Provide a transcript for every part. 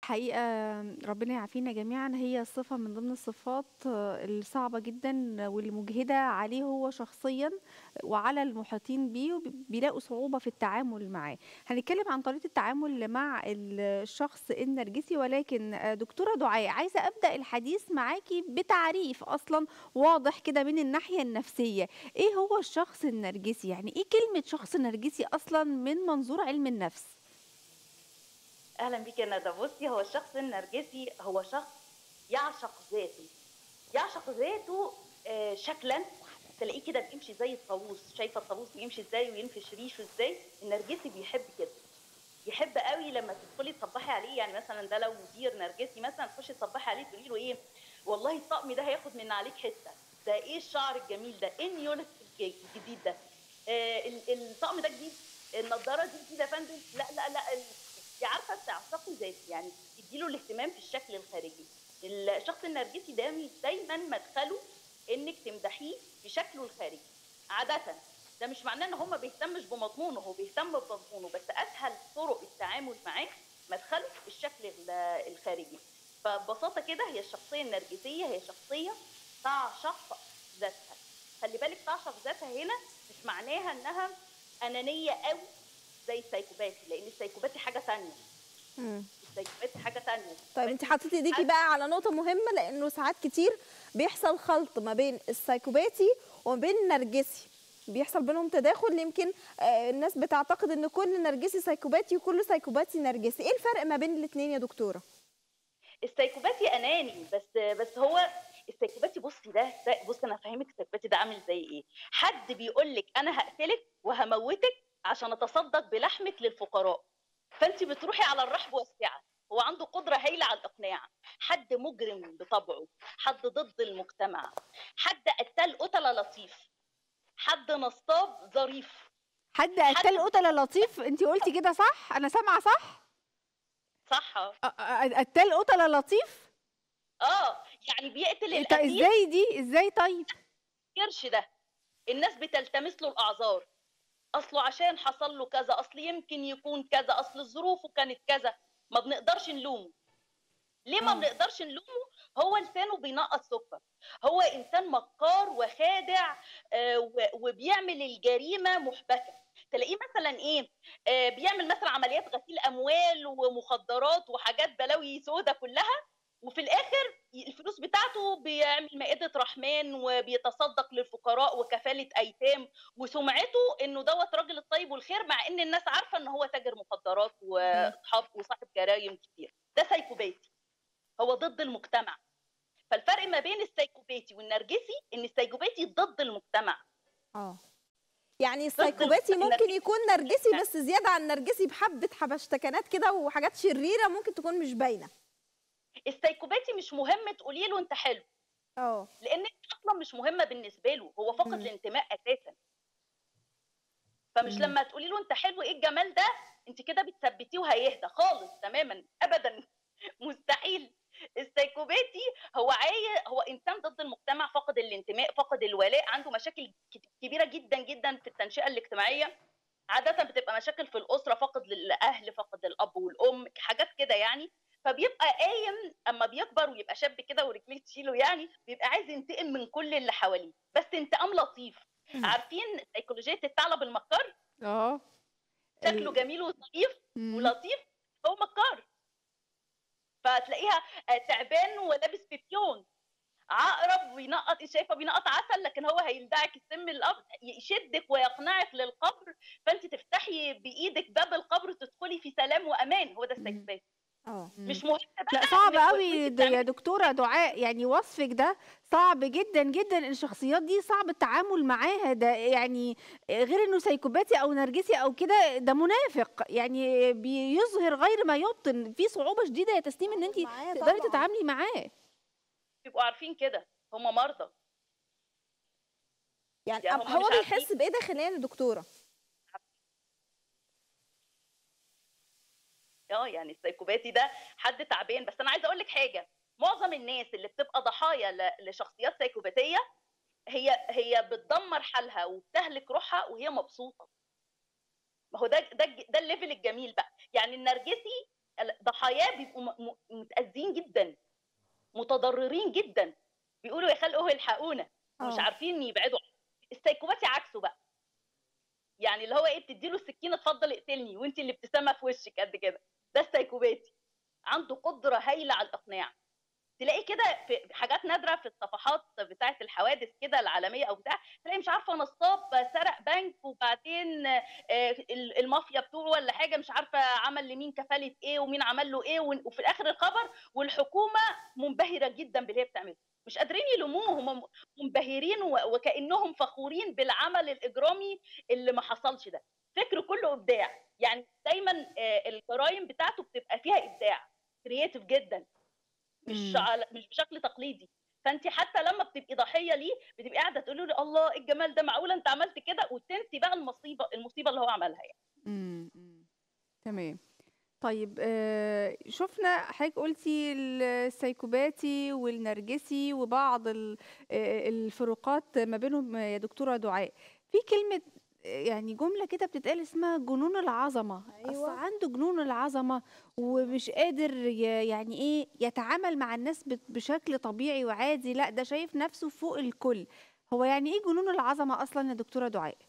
حقيقة ربنا يعافينا جميعًا، هي صفة من ضمن الصفات الصعبة جدًا والمُجهدة عليه هو شخصيًا وعلى المحيطين بيه، وب بيلاقوا صعوبة في التعامل معاه. هنتكلم عن طريقة التعامل مع ال الشخص النرجسي، ولكن دكتورة دعاء عايزة أبدأ الحديث معاكِ بتعريف أصلًا واضح كده من الناحية النفسية، إيه هو الشخص النرجسي؟ يعني إيه كلمة شخص نرجسي أصلًا من منظور علم النفس؟ أهلًا بيكِ يا ندى، بُصّي هو الشخص النرجسي هو شخص يعشق ذاته، يعشق ذاته آآ شكلًا تلاقيه كده بيمشي زي الطاووس، شايفة الطاووس بيمشي إزاي وينفش ريشه إزاي، النرجسي بيحب كده، يحب أوي لمّا تدخلي تصبّحي عليه، يعني مثلًا ده لو مدير نرجسي مثلًا تخشي تصبّحي عليه تقولي له إيه، والله الطقم ده هياخد من عليك حتة، ده إيه الشعر الجميل ده، إيه النيون الج الجديد ده، آآ ال الطقم ده جديد، النضارة دي جديدة يا فندم، لأ، لأ، لأ، ال أنتِ عارفة استعشاقه ذاته، يعني تدّي له الاهتمام في الشكل الخارجي. الشخص النرجسي دايم دايمًا مدخله إنِّك تمدحيه في شكله الخارجي، عادةً، ده مش معناه إن هو ما بيهتمش بمضمونه، هو بيهتم بمضمونه، بس أسهل طرق التعامل معاه مدخله الشكل ال الخارجي. فببساطة كده هي الشخصية النرجسية هي شخصية تعشق ذاتها، خلّي بالِك تعشق ذاتها هنا مش معناها إنها أنانية أوي زي السايكوباتي، لإن السايكوباتي حاجة تانية. إمم. السايكوباتي حاجة تانية. طيب أنتِ حطيتِ إيديكِ بقى على نقطة مهمة، لإنه ساعات كتير بيحصل خلط ما بين السايكوباتي وما بين النرجسي، بيحصل بينهم تداخل يمكن آآ الناس بتعتقد إن كل نرجسي سايكوباتي وكل سايكوباتي نرجسي، إيه الفرق ما بين الاتنين يا دكتورة؟ السايكوباتي أناني، بس بس هو السايكوباتي بُصّي ده ده بُصّي أنا هافهّمِك السايكوباتي ده عامل زي إيه، حد بيقول لِك أنا هاقتلِك وهاموّتِك عشان أتصدّق بلحمِك للفقراء، فأنتِ بتروحي على الرحب والسعة، هو عنده قدرة هايلة على الإقناع، حد مجرم بطبعه، حد ضد المجتمع، حد قتّال قُتلة لطيف، حد نصّاب ظريف. حد حد قتّال قُتلة لطيف، أنتِ قُلتِ كده صح؟ أنا سامعة صح؟ صح آه. أ أ قتّال قُتلة لطيف؟ آه، يعني بيقتل إيه ط القتيل إزاي دي، إزاي طيب؟ الكرش ده، الناس بتلتمس له الأعذار، أصله عشان حصل له كذا، أصل يمكن يكون كذا، أصل ظروفه كانت كذا، ما بنقدرش نلومه. ليه ما آه. بنقدرش نلومه؟ هو لسانه بينقّط سُكّر، هو إنسان مكّار وخادع آآ و وبيعمل الجريمة مُحبَكة، تلاقيه مثلًا إيه، آآ بيعمل مثلًا عمليات غسيل أموال ومخدرات وحاجات بلاوي سودا كلّها، وفي الآخر ي الفلوس بتاعته بيعمل مائدة رحمن وبيتصدّق للفقراء وكفالة أيتام، وسُمعته إنه دوّة راجل الطيب والخير، مع إن الناس عارفة إن هو تاجر مخدرات إمم. وأصحاب وصاحب جرايم كتير، ده سايكوباتي، هو ضد المجتمع. فالفرق ما بين السايكوباتي والنرجسي إن السايكوباتي ضد المجتمع. آه. يعني ضد السايكوباتي المجت ممكن النرجسي يكون نرجسي بس زيادة عن النرجسي بحبّة حبشتكنات كده وحاجات شريرة ممكن تكون مش باينة. السايكوباتي مش مهم تقولي له أنت حلو. آه. لإن أنتِ أصلًا مش مهمة بالنسبة له، هو فاقد إمم. الانتماء أساسًا. فمش إمم. لمّا تقولي له أنت حلو إيه الجمال ده، أنتِ كده بتثبّتيه وهيهدى خالص تمامًا، أبدًا مستحيل. السايكوباتي هو عاي هو إنسان ضد المجتمع، فاقد الانتماء، فاقد الولاء، عنده مشاكل كت كبيرة جدًا، جدًا في التنشئة الاجتماعية، عادةً بتبقى مشاكل في الأسرة، فاقد للأهل، فاقد الأب والأم، حاجات كده يعني، فبيبقى قايم أمّا بيكبر ويبقى شاب كده ورجليه تشيله يعني، بيبقى عايز ينتقم من كل اللي حواليه، بس انتقام لطيف. إمم. عارفين سيكولوجية الثعلب المكّار؟ آه. شكله ال جميل وظريف إمم. ولطيف، هو مكّار. فتلاقيها آآ تعبان ولابس بيبيون، عقرب بينقّط شايفة بينقّط عسل، لكن هو هيلدعِك السم الأب يشدِّك ويقنعِك للقبر، فأنتِ تفتحي بإيدِك باب القبر تدخلي في سلام وأمان، هو ده إمم. السايكوباتي. آه. مش إمم. مهم لأ بقى صعب إنِّك و أوي وأنتِ د يا بتعملي دكتورة دعاء، يعني وصفِك ده صعب جدًا، جدًا، الشخصيات دي صعب التعامل معاها، ده يعني غير إنه سايكوباتي أو نرجسي أو كده، ده منافق، يعني بيظهر غير ما يبطن، في صعوبة شديدة يا تسنيم إن أنتِ معاه تقدري طبعًا. تتعاملي معاه. يبقوا عارفين كده، هم مرضى. يعني يعني أب هم مش هو عارفين بيحس بإيه داخليًا يا دكتورة؟ آه، يعني السايكوباتي ده حد تعبان، بس أنا عايزة أقول لِك حاجة، معظم الناس اللي بتبقى ضحايا ل لشخصيات سايكوباتية، هي هي بتدمّر حالها وبتهلك روحها وهي مبسوطة. ما هو ده ده الج ده الlevel الجميل بقى، يعني النرجسي ضحاياه بيبقوا م- م- متاذين جدا متضررين جدا بيقولوا يا خلقه الحقونا مش آه. عارفين يبعدوا السايكوباتي عكسه بقى يعني اللي هو ايه بتديله السكينه اتفضل اقتلني وانت اللي ابتسامه في وشك قد كده ده السايكوباتي عنده قدره هايله على الاقناع تلاقي كده في حاجات نادره في الصفحات بتاعه الحوادث كده العالميه او بتاع تلاقي مش عارفه نصاب سرق بنك وبعدين آه، ال- المافيا بتوعه ولا حاجه مش عارفه عمل لمين كفاله ايه ومين عمل له ايه ون- وفي الاخر الخبر والحكومه منبهره جدا باللي هي بتعمله مش قادرين يلوموه هم منبهرين و- وكانهم فخورين بالعمل الاجرامي اللي ما حصلش ده فكره كله ابداع يعني دايما آه، الجرائم بتاعته بتبقى فيها ابداع كرييتيف جدا مش مم. على مش بشكل تقليدي فانت حتى لما بتبقي ضحيه ليه بتبقي قاعده تقولي له الله إيه الجمال ده معقوله انت عملت كده وتنسي بقى المصيبه المصيبه اللي هو عملها يعني مم. مم. تمام طيب آه، شفنا حضرتك قلتي السيكوباتي والنرجسي وبعض ال- آه، الفروقات ما بينهم يا دكتورة دعاء في كلمة آه، يعني جملة كده بتتقال اسمها جنون العظمة أصل أيوة. عنده جنون العظمة ومش قادر ي- يعني ايه يتعامل مع الناس بت- بشكل طبيعي وعادي لا ده شايف نفسه فوق الكل هو يعني ايه جنون العظمة أصلا يا دكتورة دعاء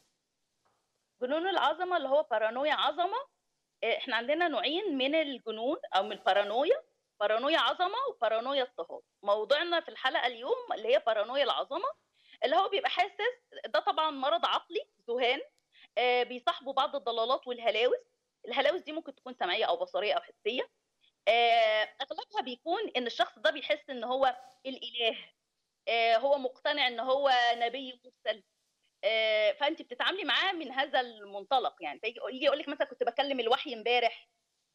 جنون العظمه اللي هو بارانويا عظمه آه، احنا عندنا نوعين من الجنون او من البارانويا بارانويا عظمه وبارانويا اضطهاد موضوعنا في الحلقه اليوم اللي هي بارانويا العظمه اللي هو بيبقى حاسس ده طبعا مرض عقلي ذهان آه، بيصاحبه بعض الضلالات والهلاوس الهلاوس دي ممكن تكون سمعيه او بصريه او حسيه آه، اغلبها بيكون ان الشخص ده بيحس ان هو الاله آه، هو مقتنع ان هو نبي مرسل آه، فانت بتتعاملي معاه من هذا المنطلق يعني فيجي يجي يقول لك مثلا كنت بكلم الوحي امبارح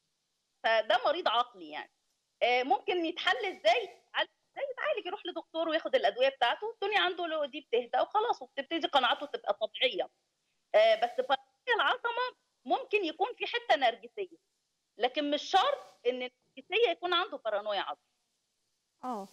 فده مريض عقلي يعني آه، ممكن يتحل ازاي يتعالج ازاي يتعالج يروح لدكتور وياخد الادويه بتاعته الدنيا عنده لو دي بتهدى وخلاص وبتبتدي قناعاته تبقى طبيعيه آه، بس بارانويا العظمه ممكن يكون في حته نرجسيه لكن مش شرط ان النرجسيه يكون عنده بارانويا عظمه اه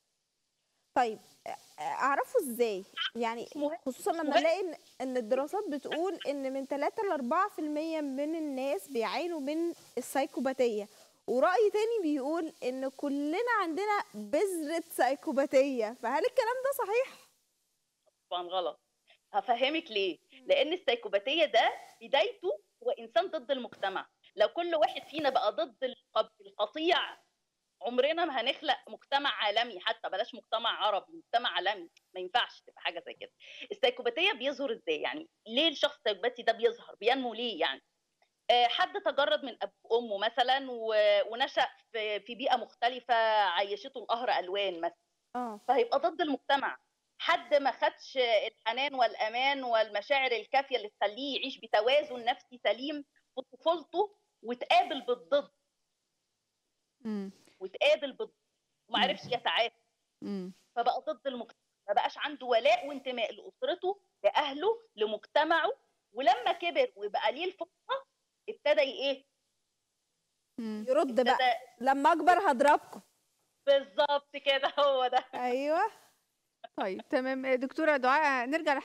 طيب آه، اعرفه ازاي يعني مهم. خصوصا لما مهم. الاقي ان ان الدراسات بتقول ان من 3 ل 4% من الناس بيعانوا من السايكوباتيه ورأي تاني بيقول ان كلنا عندنا بذرة سايكوباتية فهل الكلام ده صحيح؟ طبعا غلط هفهمك ليه لان السيكوباتيه ده بدايته هو انسان ضد المجتمع لو كل واحد فينا بقى ضد الق- القطيع عمرنا ما هنخلق مجتمع عالمي حتى بلاش مجتمع عربي مجتمع عالمي ما ينفعش تبقى حاجه زي كده السيكوباتيه بيظهر ازاي يعني ليه الشخص السيكوباتي ده بيظهر بينمو ليه يعني آه، حد تجرد من اب وامه مثلا و- ونشا في في بيئه مختلفه عيشته القهر الوان مثلا اه فهيبقى ضد المجتمع حد ما خدش الحنان والامان والمشاعر الكافيه اللي تخليه يعيش بتوازن نفسي سليم في طفولته وتقابل بالضد مم. وتقابل بالضد وما عرفش يتعافى مم. فبقى ضد المجتمع ما بقاش عنده ولاء وانتماء لاسرته لاهله لمجتمعه ولما كبر وبقى ليه الفرصه ابتدى ايه مم. يرد بقى ابتدى لما اكبر هضربكم بالظبط كده هو ده ايوه طيب تمام دكتورة دعاء نرجع